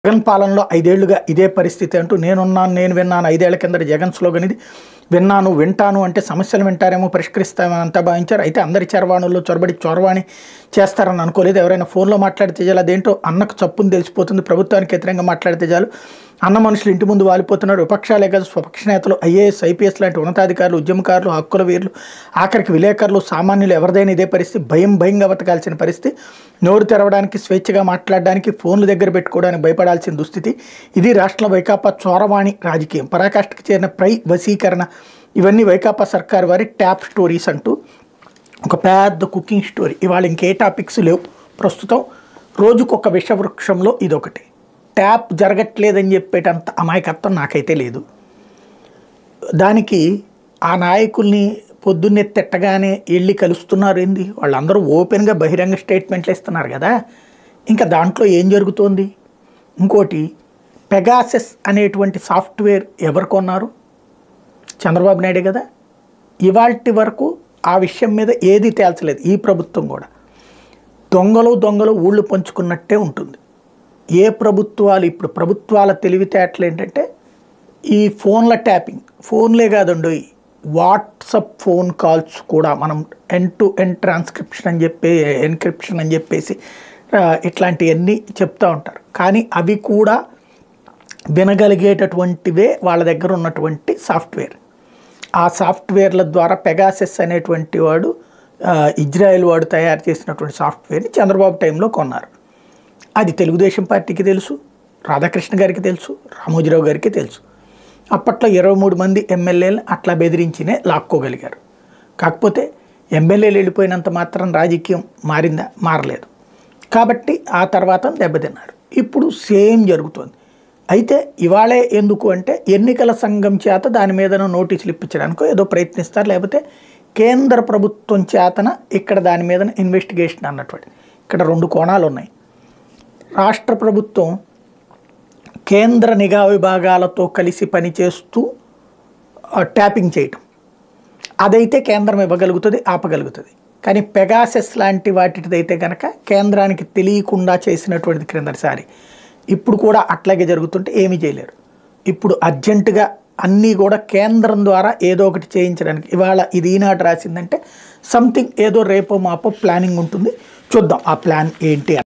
జగన్ పాలనలో ఐదేళ్లుగా ఇదే పరిస్థితి అంటూ నేనున్నాను నేను విన్నాను ఐదేళ్ల కిందట జగన్ స్లోగన్ ఇది విన్నాను వింటాను అంటే సమస్యలు వింటారేమో పరిష్కరిస్తామని అంతా భావించారు అయితే అందరి చరవాణుల్లో చొరబడి చొరవాణి చేస్తారని అనుకోలేదు ఎవరైనా ఫోన్లో మాట్లాడితే చాలు అదేంటో అన్నకు చప్పుని తెలిసిపోతుంది ప్రభుత్వానికి వ్యతిరేకంగా మాట్లాడితే చాలు అన్న మనుషులు ఇంటి ముందు వాలిపోతున్నారు విపక్షాలే కాదు స్వపక్ష నేతలు ఐఏఎస్ ఐపీఎస్ లాంటి ఉన్నతాధికారులు ఉద్యమకారులు హక్కుల వీరులు ఆఖరికి విలేకరులు సామాన్యులు ఎవరిదైనా ఇదే పరిస్థితి భయం భయంగా బతకాల్సిన పరిస్థితి నోరు తెరవడానికి స్వేచ్ఛగా మాట్లాడడానికి ఫోన్లు దగ్గర పెట్టుకోవడానికి భయపడాల్సిన దుస్థితి ఇది రాష్ట్రంలో వైకాపా చోరవాణి రాజకీయం పరాకాష్ఠకి చేరిన ప్రై వశీకరణ ఇవన్నీ వైకాపా సర్కార్ వారి ట్యాప్ స్టోరీస్ అంటూ ఒక పెద్ద కుకింగ్ స్టోరీ ఇవాళ ఇంకే టాపిక్స్ లేవు ప్రస్తుతం రోజుకొక విషవృక్షంలో ఇదొకటి ట్యాప్ జరగట్లేదని చెప్పేటంత అమాయకత్వం నాకైతే లేదు దానికి ఆ నాయకుల్ని పొద్దున్నే తిట్టగానే వెళ్ళి కలుస్తున్నారు ఏంది వాళ్ళందరూ ఓపెన్గా బహిరంగ స్టేట్మెంట్లు ఇస్తున్నారు కదా ఇంకా దాంట్లో ఏం జరుగుతోంది ఇంకోటి పెగాసెస్ అనేటువంటి సాఫ్ట్వేర్ ఎవరు కొన్నారు చంద్రబాబు నాయుడే కదా ఇవాల్టి వరకు ఆ విషయం మీద ఏది తేల్చలేదు ఈ ప్రభుత్వం కూడా దొంగలు దొంగలు ఊళ్ళు పంచుకున్నట్టే ఉంటుంది ఏ ప్రభుత్వాలు ఇప్పుడు ప్రభుత్వాల తెలివితేటలు ఏంటంటే ఈ ఫోన్ల ట్యాపింగ్ ఫోన్లే కాదండి వాట్సప్ ఫోన్ కాల్స్ కూడా మనం ఎన్ టు ఎన్ ట్రాన్స్క్రిప్షన్ అని చెప్పి ఎన్క్రిప్షన్ అని చెప్పేసి ఆ, ఇట్లాంటివన్నీ చెప్తూ ఉంటారు కానీ అవి కూడా వినగలిగేటటువంటివే వాళ్ళ దగ్గర ఉన్నటువంటి సాఫ్ట్వేర్ ఆ సాఫ్ట్వేర్ల ద్వారా పెగాసెస్ అనేటువంటి వాడు ఆ, ఇజ్రాయెల్ వాడు తయారు చేసినటువంటి సాఫ్ట్వేర్ని చంద్రబాబు టైంలో కొన్నారు అది తెలుగుదేశం పార్టీకి తెలుసు రాధాకృష్ణ గారికి తెలుసు రామోజీరావు గారికి తెలుసు అప్పట్లో ఇరవై మూడు మంది ఎమ్మెల్యేలు అట్లా బెదిరించినే లాక్కోగలిగారు కాకపోతే ఎమ్మెల్యేలు వెళ్ళిపోయినంత మాత్రం రాజకీయం మారిందా మారలేదు కాబట్టి ఆ తర్వాత దెబ్బతిన్నారు ఇప్పుడు సేమ్ జరుగుతోంది అయితే ఇవాళే ఎందుకు అంటే ఎన్నికల సంఘం చేత దాని మీద నోటీసులు ఇప్పించడానికో ఏదో ప్రయత్నిస్తారు లేకపోతే కేంద్ర ప్రభుత్వం చేతన ఇక్కడ దాని మీద ఇన్వెస్టిగేషన్ అన్నటువంటి ఇక్కడ రెండు కోణాలు ఉన్నాయి రాష్ట్ర ప్రభుత్వం కేంద్ర నిఘా విభాగాలతో కలిసి పనిచేస్తూ ఆ, ట్యాపింగ్ చేయటం అదైతే కేంద్రం ఇవ్వగలుగుతుంది ఆపగలుగుతుంది కానీ పెగాసెస్ లాంటి వాటిదైతే కనుక కేంద్రానికి తెలియకుండా చేసినటువంటిది క్రిందటిసారి ఇప్పుడు కూడా అట్లాగే జరుగుతుంటే ఏమీ చేయలేరు ఇప్పుడు అర్జెంటుగా అన్నీ కూడా కేంద్రం ద్వారా ఏదో ఒకటి చేయించడానికి ఇవాళ ఇది ఈనాడు రాసిందంటే సంథింగ్ ఏదో రేపో మాపో ప్లానింగ్ ఉంటుంది చూద్దాం ఆ ప్లాన్ ఏంటి అని.